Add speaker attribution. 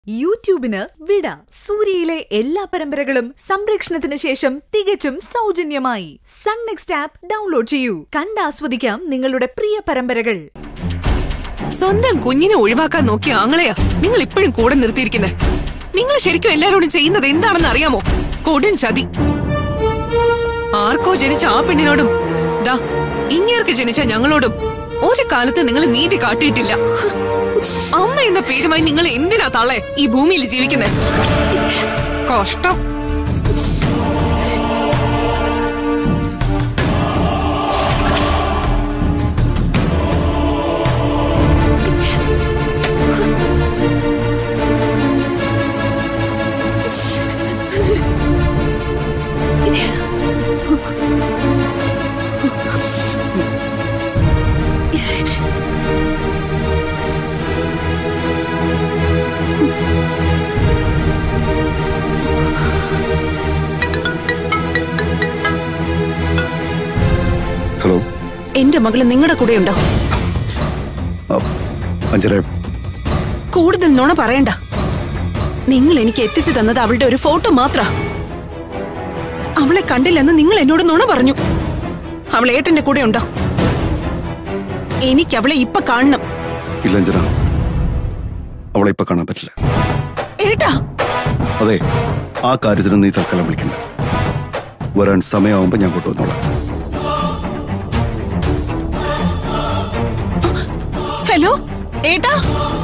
Speaker 1: യൂട്യൂബിന് വിട സൂര്യയിലെ എല്ലാ പരമ്പരകളും സംരക്ഷണത്തിന് ശേഷം തികച്ചും സൗജന്യമായി സൺ നെക്സ്റ്റ് ആപ്പ് ഡൗൺലോഡ് ചെയ്യൂ കണ്ടാസ്വദിക്കാം നിങ്ങളുടെ പ്രിയ പരമ്പരകൾ
Speaker 2: സ്വന്തം കുഞ്ഞിനെ ഒഴിവാക്കാൻ നോക്കിയ ആങ്ങളെയാ നിങ്ങൾ ഇപ്പോഴും കൂടെ നിർത്തിയിരിക്കുന്നത് നിങ്ങൾ ശരിക്കും എല്ലാരോടും ചെയ്യുന്നത് എന്താണെന്ന് അറിയാമോ കൊടും ചതി ആർക്കോ ജനിച്ച ആ പെണ്ണിനോടും ദാ ഇങ്ങേർക്ക് ജനിച്ച ഞങ്ങളോടും ഒരു കാലത്ത് നിങ്ങൾ നീതി കാട്ടിയിട്ടില്ല അമ്മ എന്ന പേരുമായി നിങ്ങൾ എന്തിനാ തള്ളെ ഈ ഭൂമിയിൽ ജീവിക്കുന്നത് കഷ്ടം
Speaker 3: ഹലോ
Speaker 2: എന്റെ മകള് നിങ്ങളുടെ കൂടെ ഉണ്ടോ
Speaker 3: അഞ്ചര
Speaker 2: കൂടുതൽ നുണ പറയണ്ട നിങ്ങൾ എനിക്ക് എത്തിച്ചു തന്നത് അവളുടെ ഒരു ഫോട്ടോ മാത്ര അവളെ കണ്ടില്ലെന്ന് നിങ്ങൾ എന്നോട് നുണ പറഞ്ഞു അവൾ ഏട്ടന്റെ കൂടെ ഉണ്ടോ എനിക്ക് അവളെ ഇപ്പൊ കാണണം
Speaker 3: ഇല്ല അഞ്ചന അവളെ ഇപ്പൊ കാണാൻ പറ്റില്ല
Speaker 2: ഏട്ടാ
Speaker 3: അതെ ആ കാര്യത്തിന് നീ തൽക്കാലം വിളിക്കണ്ട വരാൻ സമയമാവുമ്പോ ഞാൻ കൊണ്ടുവന്നോളാം
Speaker 2: ഹലോ ഏട്ടാ